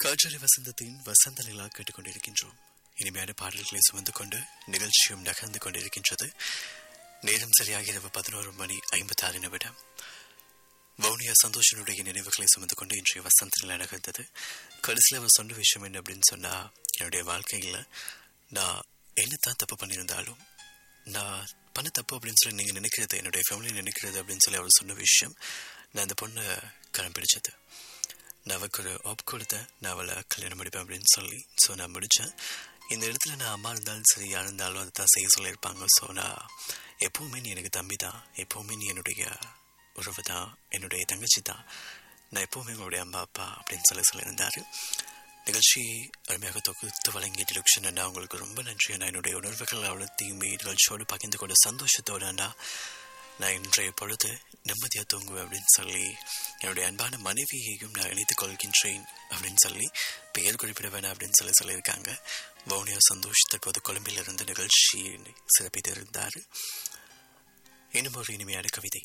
காற்றலை வசந்தத்தின் வசந்த நிலா கேட்டுக்கொண்டிருக்கின்றோம் இனிமையான பாடல்களை சுமந்து கொண்டு நிகழ்ச்சியும் நகர்ந்து கொண்டிருக்கின்றது நேரம் சரியாக இரவு பதினோரு மணி ஐம்பத்தி ஆறு நிமிடம் வவுனியா சந்தோஷனுடைய நினைவுகளை சுமந்து கொண்டு இன்றைய வசந்த நிலா நகர்ந்தது கடைசியில் அவர் சொன்ன விஷயம் என்ன அப்படின்னு சொன்னா என்னுடைய வாழ்க்கையில் நான் என்னத்தான் தப்பு பண்ணியிருந்தாலும் நான் பண்ண தப்பு அப்படின்னு சொல்லி நீங்கள் நினைக்கிறது என்னுடைய ஃபேமிலி நினைக்கிறது அப்படின்னு சொல்லி அவர் சொன்ன விஷயம் நான் அந்த பொண்ணை கரம் பிடிச்சது நான் அவருக்கு ஒரு ஆப் கொடுத்தேன் நான் அவளை கல்யாணம் முடிப்பேன் அப்படின்னு சொல்லி ஸோ நான் முடித்தேன் இந்த இடத்துல நான் அம்மா இருந்தாலும் சரி யார் இருந்தாலும் அதை தான் செய்ய சொல்லியிருப்பாங்க ஸோ நான் எப்போவுமே நீ எனக்கு தம்பி தான் எப்போவுமே நீ என்னுடைய உறவு தான் என்னுடைய தங்கச்சி தான் நான் எப்போவுமே உங்களுடைய அம்மா அப்பா அப்படின்னு சொல்லி சொல்லியிருந்தார் நிகழ்ச்சி அருமையாக தொகுத்து வழங்கிய டிலக்ஷன் அண்ணா உங்களுக்கு ரொம்ப நன்றி அண்ணா என்னுடைய உணர்வுகள் அவ்வளோத்தையுமே நிகழ்ச்சியோடு பகிர்ந்து கொண்ட சந்தோஷத்தோடு அண்ணா நான் இன்றைய பொழுது நிம்மதியாக தூங்குவேன் அப்படின்னு சொல்லி என்னுடைய அன்பான மனைவியையும் நான் இணைத்துக் கொள்கின்றேன் அப்படின்னு சொல்லி பெயர் குறிப்பிட வேணாம் அப்படின்னு சொல்லி சொல்லியிருக்காங்க வவுனியா சந்தோஷ் தற்போது கொழும்பில் இருந்த நிகழ்ச்சி சிறப்பித்திருந்தார் இன்னும் ஒரு இனிமையான கவிதை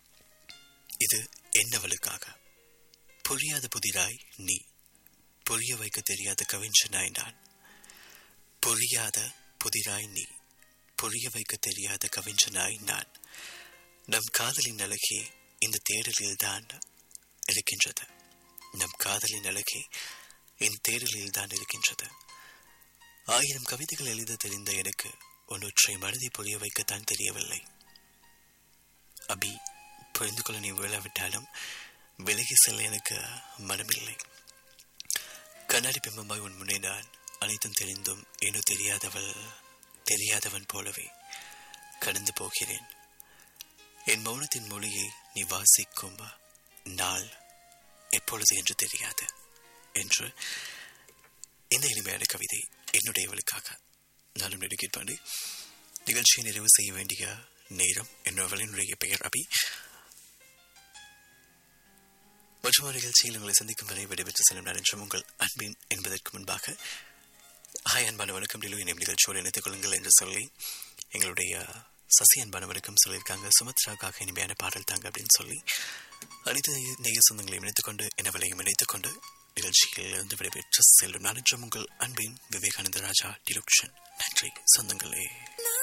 இது என்னவளுக்காக புரியாத புதிராய் நீ புரிய வைக்க தெரியாத கவிஞனாய் நான் புரியாத புதிராய் நீ புரிய வைக்க தெரியாத கவிஞனாய் நான் நம் காதலின் அழகே இந்த தேடலில் தான் இருக்கின்றது நம் காதலின் அழகே இந்த தேடலில் தான் இருக்கின்றது ஆயிரம் கவிதைகள் எழுத தெரிந்த எனக்கு ஒன்றொற்றை மனதை புரிய வைக்கத்தான் தெரியவில்லை அபி புரிந்து கொள்ள நீ விழாவிட்டாலும் விலகி செல்ல எனக்கு மனமில்லை கண்ணாடி பிம்பமாய் உன் முன்னே நான் அனைத்தும் தெரிந்தும் ஏனோ தெரியாதவள் தெரியாதவன் போலவே கடந்து போகிறேன் என் மௌனத்தின் மொழியை நீ வாசிக்கும் நாள் எப்பொழுது என்று தெரியாது என்று இந்த இனிமையான கவிதை என்னுடையவளுக்காக நானும் நெடுக்கிட் பாண்டி நிகழ்ச்சியை நிறைவு செய்ய வேண்டிய நேரம் என்னுடைய பெயர் அபி மற்றும் ஒரு நிகழ்ச்சியில் உங்களை சந்திக்கும் வரை விடைபெற்று செல்லும் நான் என்றும் உங்கள் அன்பின் என்பதற்கு முன்பாக ஹாய் அன்பான வணக்கம் டிலு என்னை நிகழ்ச்சியோடு இணைத்துக் கொள்ளுங்கள் என்று சொல்லி எங்களுடைய சசி அன்பான வணக்கம் சொல்லியிருக்காங்க சுமத்ராக்காக இனிமையான பாடல் தாங்க அப்படின்னு சொல்லி அனைத்து நெய்ய சொந்தங்களையும் இணைத்துக் கொண்டு என்னவளையும் இணைத்துக் கொண்டு நிகழ்ச்சியில் இருந்து விடைபெற்று செல்லும் நான் என்றும் உங்கள் அன்பின் விவேகானந்த ராஜா டிலுக்ஷன் நன்றி சொந்தங்களே